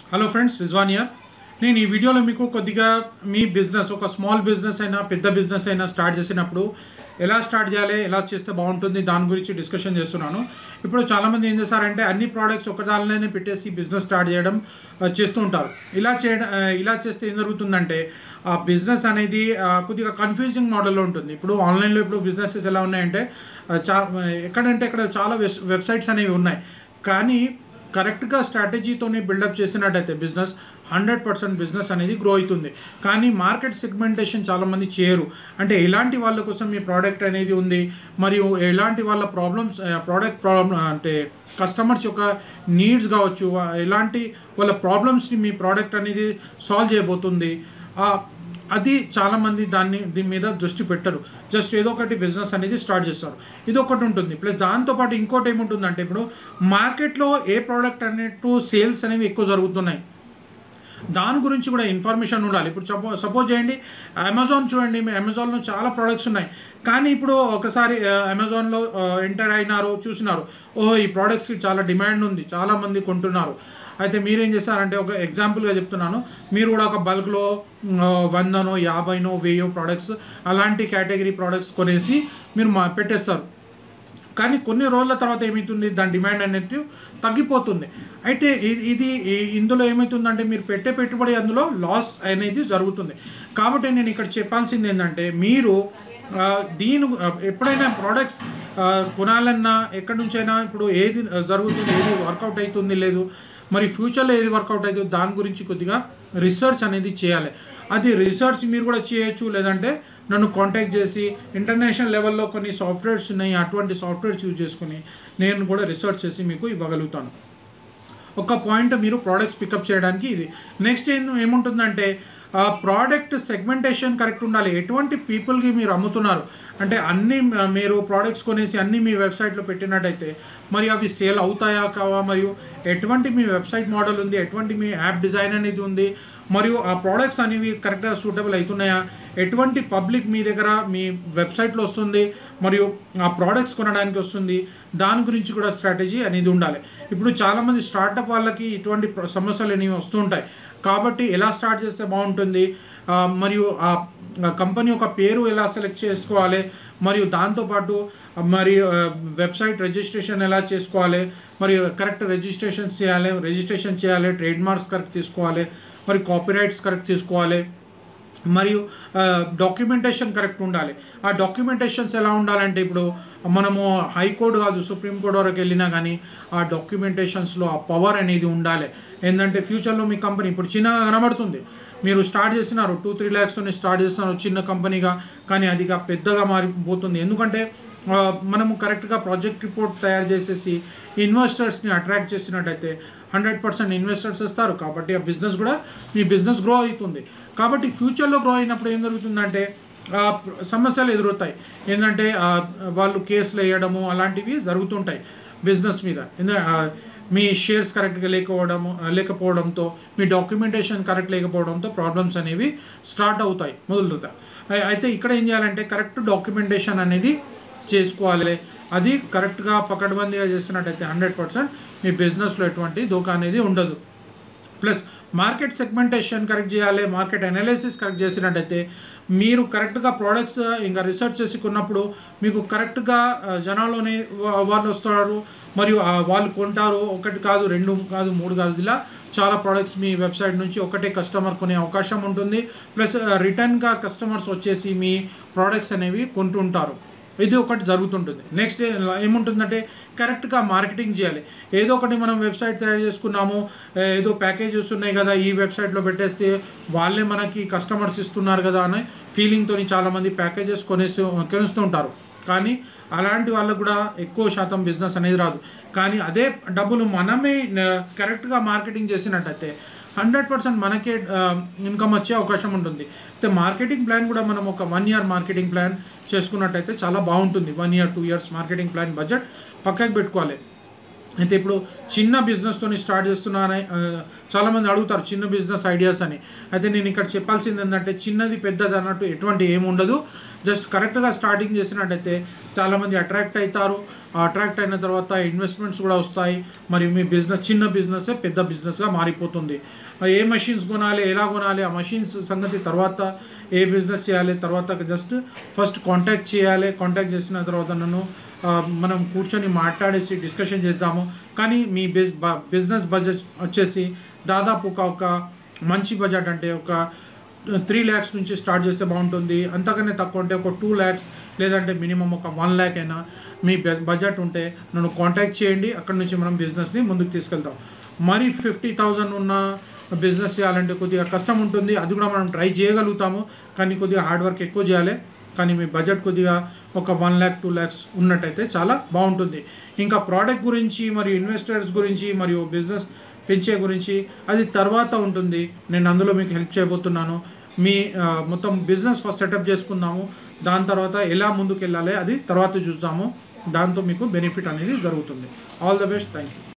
hello friends Rizwan year నేను ఈ వీడియోలో మీకు కొద్దిగా మీ బిజినెస్ ఒక స్మాల్ బిజినెస్ అయినా పెద్ద బిజినెస్ అయినా స్టార్ట్ చేసినప్పుడు ఎలా స్టార్ట్ చేయాలి ఎలా చేస్తే బాగుంటుంది దాని గురించి డిస్కషన్ చేస్తున్నాను ఇప్పుడు చాలామంది ఏం చేస్తారంటే అన్ని ప్రోడక్ట్స్ ఒకదానిలోనే పెట్టేసి బిజినెస్ స్టార్ట్ చేయడం ఆ, చేస్తూ ఉంటారు ఇలా చేయడం ఆ, ఇలా చేస్తే ఏం జరుగుతుందంటే ఆ బిజినెస్ అనేది ఆ, కొద్దిగా కన్ఫ్యూజింగ్ మోడల్లో ఉంటుంది ఇప్పుడు ఆన్లైన్లో ఇప్పుడు బిజినెసెస్ ఎలా ఉన్నాయంటే ఆ, చా ఎక్కడంటే ఇక్కడ చాలా వెబ్ వెబ్సైట్స్ అనేవి ఉన్నాయి కానీ కరెక్ట్గా స్ట్రాటజీతోనే బిల్డప్ చేసినట్టయితే బిజినెస్ హండ్రెడ్ పర్సెంట్ బిజినెస్ అనేది గ్రో అవుతుంది కానీ మార్కెట్ సెగ్మెంటేషన్ చాలామంది చేయరు అంటే ఎలాంటి వాళ్ళ కోసం మీ ప్రోడక్ట్ అనేది ఉంది మరియు ఎలాంటి వాళ్ళ ప్రాబ్లమ్స్ ప్రోడక్ట్ ప్రాబ్లమ్ అంటే కస్టమర్స్ యొక్క నీడ్స్ కావచ్చు వా- ఎలాంటి వాళ్ళ ప్రాబ్లమ్స్ని మీ ప్రోడక్ట్ అనేది సాల్వ్ చేయబోతుంది ఆ, అది చాలామంది దాన్ని దీని మీద దృష్టి పెట్టరు జస్ట్ ఏదో ఒకటి బిజినెస్ అనేది స్టార్ట్ చేస్తారు ఇది ఒకటి ఉంటుంది ప్లస్ దాంతోపాటు ఇంకోటి ఏముంటుందంటే ఇప్పుడు మార్కెట్లో ఏ ప్రోడక్ట్ అన్నట్టు సేల్స్ అనేవి ఎక్కువ జరుగుతున్నాయి దాని గురించి కూడా ఇన్ఫర్మేషన్ ఉండాలి ఇప్పుడు సపో సపోజ్ చేయండి అమెజాన్ చూడండి మీ అమెజాన్లో చాలా ప్రోడక్ట్స్ ఉన్నాయి కానీ ఇప్పుడు ఒకసారి ఆ, అమెజాన్లో ఎంటర్ అయినారు చూసినారు ఓహో ఈ ప్రోడక్ట్స్కి చాలా డిమాండ్ ఉంది చాలామంది కొంటున్నారు అయితే మీరేం చేస్తారంటే ఒక ఎగ్జాంపుల్గా చెప్తున్నాను మీరు కూడా ఒక బల్క్లో వందనో యాభైనో వెయ్యో ప్రోడక్ట్స్ అలాంటి కేటగిరీ ప్రోడక్ట్స్ కొనేసి మీరు మా పెట్టేస్తారు కానీ కొన్ని రోజుల తర్వాత ఏమవుతుంది దాని డిమాండ్ అనేది తగ్గిపోతుంది అయితే ఇది ఇది ఈ- ఇందులో ఏమవుతుందంటే మీరు పెట్టే పెట్టుబడి అందులో లాస్ అనేది జరుగుతుంది కాబట్టి నేను ఇక్కడ చెప్పాల్సింది ఏంటంటే మీరు ఆ, దీని ఆ, ఎప్పుడైనా ప్రోడక్ట్స్ కొనాలన్నా ఎక్కడి నుంచైనా ఇప్పుడు ఏది జరుగుతుంది ఏది వర్కౌట్ అవుతుంది లేదు మరి ఫ్యూచర్లో ఏది వర్కౌట్ అవుతుందో దాని గురించి కొద్దిగా రీసెర్చ్ అనేది చేయాలి అది రీసెర్చ్ మీరు కూడా చేయొచ్చు లేదంటే నన్ను కాంటాక్ట్ చేసి ఇంటర్నేషనల్ లెవెల్లో కొన్ని సాఫ్ట్వేర్స్ ఉన్నాయి అటువంటి సాఫ్ట్వేర్స్ యూజ్ చేసుకుని నేను కూడా రీసెర్చ్ చేసి మీకు ఇవ్వగలుగుతాను ఒక పాయింట్ మీరు ప్రోడక్ట్స్ పికప్ చేయడానికి ఇది నెక్స్ట్ ఏం ఏముంటుందంటే ప్రోడక్ట్ సెగ్మెంటేషన్ కరెక్ట్ ఉండాలి ఎటువంటి పీపుల్కి మీరు అమ్ముతున్నారు అంటే అన్ని మ- మీరు ప్రోడక్ట్స్ కొనేసి అన్ని మీ వెబ్సైట్లో పెట్టినట్టయితే మరి అవి సేల్ అవుతాయా కావా మరియు ఎటువంటి మీ వెబ్సైట్ మోడల్ ఉంది ఎటువంటి మీ యాప్ డిజైన్ అనేది ఉంది మరియు ఆ ప్రోడక్ట్స్ అనేవి కరెక్ట్గా సూటబుల్ అవుతున్నాయా ఎటువంటి పబ్లిక్ మీ దగ్గర మీ వెబ్సైట్లో వస్తుంది మరియు ఆ ప్రోడక్ట్స్ కొనడానికి వస్తుంది దాని గురించి కూడా స్ట్రాటజీ అనేది ఉండాలి ఇప్పుడు చాలామంది స్టార్టప్ వాళ్ళకి ఇటువంటి ప్ర- సమస్యలు అనేవి వస్తుంటాయి కాబట్టి ఎలా స్టార్ట్ చేస్తే బాగుంటుంది ఆ, మరియు ఆ కంపెనీ యొక్క పేరు ఎలా సెలెక్ట్ చేసుకోవాలి మరియు దాంతోపాటు ఆ, మరి వెబ్సైట్ రిజిస్ట్రేషన్ ఎలా చేసుకోవాలి మరియు కరెక్ట్ రిజిస్ట్రేషన్ చేయాలి రిజిస్ట్రేషన్ చేయాలి ట్రేడ్ మార్క్స్ కరెక్ట్ తీసుకోవాలి మరి కాపీరైట్స్ కరెక్ట్ తీసుకోవాలి మరియు డాక్యుమెంటేషన్ కరెక్ట్ ఉండాలి ఆ డాక్యుమెంటేషన్స్ ఎలా ఉండాలంటే ఇప్పుడు మనము హైకోర్టు కాదు సుప్రీంకోర్టు వరకు వెళ్ళినా కానీ ఆ డాక్యుమెంటేషన్స్లో ఆ పవర్ అనేది ఉండాలి ఏంటంటే ఫ్యూచర్లో మీ కంపెనీ ఇప్పుడు చిన్నగా కనబడుతుంది మీరు స్టార్ట్ చేసినారు టూ త్రీ ల్యాక్స్తో స్టార్ట్ చేస్తున్నారు చిన్న కంపెనీగా కానీ అది ఇక పెద్దగా మారిపోతుంది ఎందుకంటే ఆ, మనము కరెక్ట్గా ప్రాజెక్ట్ రిపోర్ట్ తయారు చేసేసి ఇన్వెస్టర్స్ని అట్రాక్ట్ చేసినట్టయితే హండ్రెడ్ పర్సెంట్ ఇన్వెస్టర్స్ వస్తారు కాబట్టి ఆ బిజినెస్ కూడా మీ బిజినెస్ గ్రో అవుతుంది కాబట్టి ఫ్యూచర్లో గ్రో అయినప్పుడు ఏం జరుగుతుందంటే ఆ, సమస్యలు ఎదురవుతాయి ఏంటంటే ఆ, వాళ్ళు కేసులు వేయడము అలాంటివి జరుగుతుంటాయి బిజినెస్ మీద ఎందు- ఆ, మీ షేర్స్ కరెక్ట్గా లేకపోవడము లేకపోవడంతో మీ డాక్యుమెంటేషన్ కరెక్ట్ లేకపోవడంతో ప్రాబ్లమ్స్ అనేవి స్టార్ట్ అవుతాయి మొదలుతాయి అయి- అయితే ఇక్కడ ఏం చేయాలంటే కరెక్ట్ డాక్యుమెంటేషన్ అనేది చేసుకోవాలి అది కరెక్ట్గా పకడ్బందీగా చేస్తున్నట్టయితే హండ్రెడ్ పర్సెంట్ మీ బిజినెస్లో ఎటువంటి దోకా అనేది ఉండదు ప్లస్ మార్కెట్ సెగ్మెంటేషన్ కరెక్ట్ చేయాలి మార్కెట్ అనాలిసిస్ కరెక్ట్ చేసినట్టయితే మీరు కరెక్ట్గా ప్రోడక్ట్స్ ఇంకా రీసెర్చ్ చేసి కొన్నప్పుడు మీకు కరెక్ట్గా ఆ, జనాల్లోనే వా- వాళ్ళు వస్తారు మరియు ఆ, వాళ్ళు కొంటారు ఒకటి కాదు రెండు కాదు మూడు కాదు ఇలా చాలా ప్రోడక్ట్స్ మీ వెబ్సైట్ నుంచి ఒకటే కస్టమర్ కొనే అవకాశం ఉంటుంది ప్లస్ రిటర్న్గా కస్టమర్స్ వచ్చేసి మీ ప్రోడక్ట్స్ అనేవి కొంటుంటారు ఇది ఒకటి జరుగుతుంటుంది నెక్స్ట్ ఏముంటుందంటే కరెక్ట్గా మార్కెటింగ్ చేయాలి ఏదో ఒకటి మనం వెబ్సైట్ తయారు చేసుకున్నాము ఏ, ఏదో ప్యాకేజెస్ ఉన్నాయి కదా ఈ వెబ్సైట్లో పెట్టేస్తే వాళ్ళే మనకి కస్టమర్స్ ఇస్తున్నారు కదా అని ఫీలింగ్తో చాలామంది ప్యాకేజెస్ కొనేసి కొనేస్తూ ఉంటారు కానీ అలాంటి వాళ్ళకు కూడా ఎక్కువ శాతం బిజినెస్ అనేది రాదు కానీ అదే డబ్బులు మనమే కరెక్ట్గా మార్కెటింగ్ చేసినట్టయితే హండ్రెడ్ పర్సెంట్ మనకే ఇన్కమ్ వచ్చే అవకాశం ఉంటుంది అయితే మార్కెటింగ్ ప్లాన్ కూడా మనం ఒక వన్ ఇయర్ మార్కెటింగ్ ప్లాన్ చేసుకున్నట్టయితే చాలా బాగుంటుంది one year two years marketing plan budget పక్కకి పెట్టుకోవాలి అయితే ఇప్పుడు చిన్న బిజినెస్తో స్టార్ట్ చేస్తున్నానని ఆ, చాలామంది అడుగుతారు చిన్న బిజినెస్ ఐడియాస్ అని అయితే నేను ఇక్కడ చెప్పాల్సింది ఏంటంటే చిన్నది పెద్దది అన్నట్టు ఎటువంటి ఏమి ఉండదు జస్ట్ కరెక్ట్గా స్టార్టింగ్ చేసినట్టయితే చాలామంది అట్రాక్ట్ అవుతారు అట్రాక్ట్ అయిన తర్వాత ఇన్వెస్ట్మెంట్స్ కూడా వస్తాయి మరియు మీ బిజినెస్ చిన్న బిజినెస్ పెద్ద బిజినెస్గా మారిపోతుంది ఆ, ఏ మషిన్స్ కొనాలి ఎలా కొనాలి ఆ మషిన్స్ సంగతి తర్వాత ఏ బిజినెస్ చేయాలి తర్వాత జస్ట్ ఫస్ట్ కాంటాక్ట్ చేయాలి కాంటాక్ట్ చేసిన తర్వాత నన్ను ఆ, మనం కూర్చొని మాట్లాడేసి డిస్కషన్ చేద్దాము కానీ మీ బిజ్ బిజినెస్ బడ్జెట్ వచ్చేసి దాదాపు ఒక ఒక మంచి బడ్జెట్ అంటే ఒక త్రీ ల్యాక్స్ నుంచి స్టార్ట్ చేస్తే బాగుంటుంది అంతకనే తక్కువ అంటే ఒక టూ ల్యాక్స్ లేదంటే మినిమం ఒక వన్ ల్యాక్ అయినా మీ బడ్జెట్ ఉంటే నన్ను కాంటాక్ట్ చేయండి అక్కడ నుంచి మనం బిజినెస్ని ముందుకు తీసుకెళ్తాం మరి ఫిఫ్టీ థౌజండ్ ఉన్న బిజినెస్ చేయాలంటే కొద్దిగా కష్టం ఉంటుంది అది కూడా మనం ట్రై చేయగలుగుతాము కానీ కొద్దిగా హార్డ్ వర్క్ ఎక్కువ చేయాలి కానీ మీ బడ్జెట్ కొద్దిగా ఒక వన్ ల్యాక్ టూ ల్యాక్స్ ఉన్నట్టయితే చాలా బాగుంటుంది ఇంకా ప్రోడక్ట్ గురించి మరియు ఇన్వెస్టర్స్ గురించి మరియు బిజినెస్ పెంచే గురించి అది తర్వాత ఉంటుంది నేను అందులో మీకు హెల్ప్ చేయబోతున్నాను మీ ఆ, మొత్తం బిజినెస్ ఫస్ట్ సెటప్ చేసుకుందాము దాని తర్వాత ఎలా ముందుకు వెళ్ళాలి అది తర్వాత చూద్దాము దాంతో మీకు బెనిఫిట్ అనేది జరుగుతుంది all the best thank you